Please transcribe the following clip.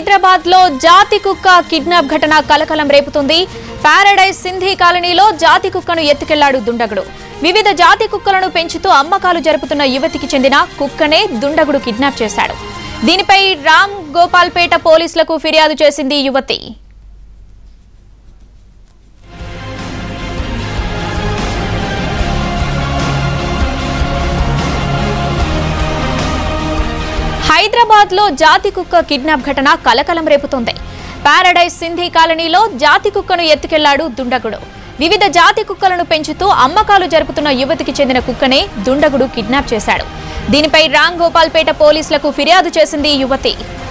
హైదరాబాద్ లో జాతి కుక్క కిడ్నాప్ ఘటన కలకలం రేపుతుంది పారడైజ్ సింధీ కాలనీలో జాతి కుక్కను ఎత్తుకెళ్లాడు దుండగుడు వివిధ జాతి కుక్కలను పెంచుతూ అమ్మకాలు జరుపుతున్న యువతికి చెందిన కుక్కనే దుండగుడు కిడ్నాప్ చేశాడు దీనిపై రామ్ గోపాల్పేట పోలీసులకు ఫిర్యాదు చేసింది యువతి హైదరాబాద్ లో జాతి కుక్క కిడ్నాప్ ఘటన కలకలం రేపుతోంది పారడైజ్ సింధీ కాలనీలో జాతి కుక్కను ఎత్తుకెళ్లాడు దుండగుడు వివిధ జాతి కుక్కలను పెంచుతూ అమ్మకాలు జరుపుతున్న యువతికి చెందిన కుక్కనే దుండగుడు కిడ్నాప్ చేశాడు దీనిపై రామ్ గోపాల్పేట పోలీసులకు ఫిర్యాదు చేసింది యువతి